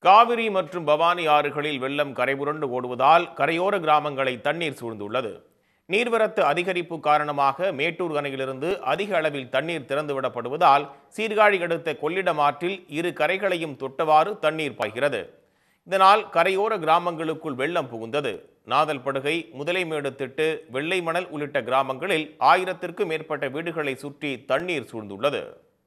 காவிரி மற்றும் பவானி ஆறுகளில் வெள்ளம் கரைபுரண்டு ஓடுவதால் கரையோர கிராமங்களை தண்ணீர் சூழ்ந்துள்ளது நீர்வரத்து அதிகரிப்பு காரணமாக மேட்டூர் அணையிலிருந்து அதிக அளவில் தண்ணீர் திறந்துவிடப்படுவதால் சீர்காழி அடுத்த கொள்ளிடம் ஆற்றில் இரு கரைகளையும் தொட்டவாறு தண்ணீர் பாய்கிறது இதனால் கரையோர கிராமங்களுக்குள் வெள்ளம் புகுந்தது நாதல்படுகை முதலைமேடு திட்டு வெள்ளை மணல் உள்ளிட்ட கிராமங்களில் ஆயிரத்திற்கும் மேற்பட்ட வீடுகளை சுற்றி தண்ணீர் சூழ்ந்துள்ளது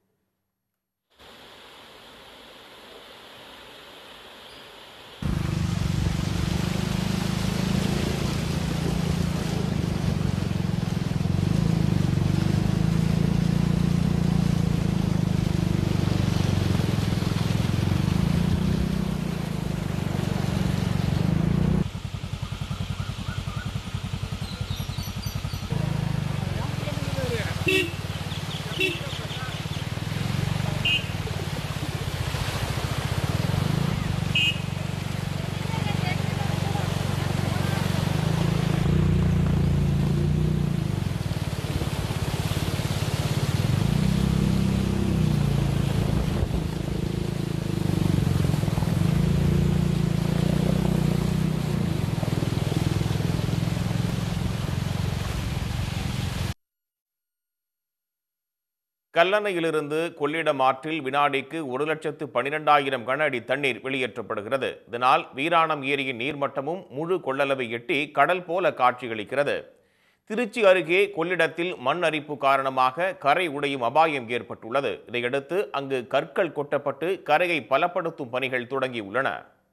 கல்லணையிலிருந்து கொள்ளிடம் ஆற்றில் வினாடிக்கு ஒரு லட்சத்து பனிரெண்டாயிரம் கன அடி தண்ணீர் வெளியேற்றப்படுகிறது இதனால் வீராணம் ஏரியின் நீர்மட்டமும் முழு கொள்ளளவை எட்டி கடல் போல காட்சியளிக்கிறது திருச்சி அருகே கொள்ளிடத்தில் மண் அரிப்பு காரணமாக கரை உடையும் அபாயம் ஏற்பட்டுள்ளது இதையடுத்து அங்கு கற்கள் கொட்டப்பட்டு கரையை பலப்படுத்தும் பணிகள் தொடங்கியுள்ளன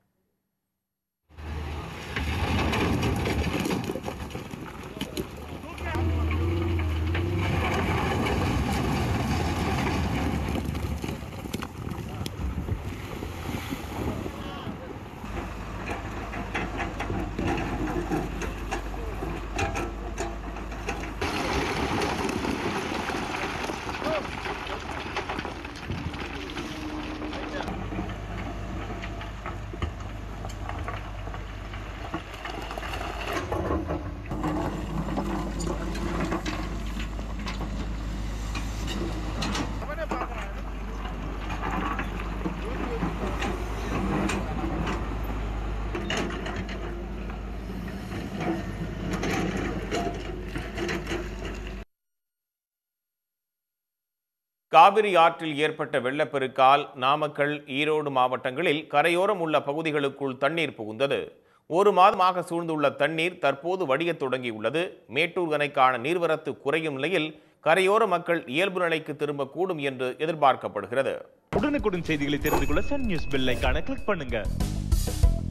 காவிரி ஆற்றில் ஏற்பட்ட வெள்ளப்பெருக்கால் நாமக்கல் ஈரோடு மாவட்டங்களில் கரையோரம் உள்ள பகுதிகளுக்குள் தண்ணீர் புகுந்தது ஒரு மாதமாக சூழ்ந்துள்ள தண்ணீர் தற்போது வடியத் தொடங்கியுள்ளது மேட்டூர் அணைக்கான நீர்வரத்து குறையும் நிலையில் கரையோர மக்கள் இயல்பு நிலைக்கு திரும்பக்கூடும் என்று எதிர்பார்க்கப்படுகிறது உடனுக்குடன் செய்திகளை தெரிந்து கொள்ள சன் நியூஸ் பெல் ஐகானை கிளிக் பண்ணுங்க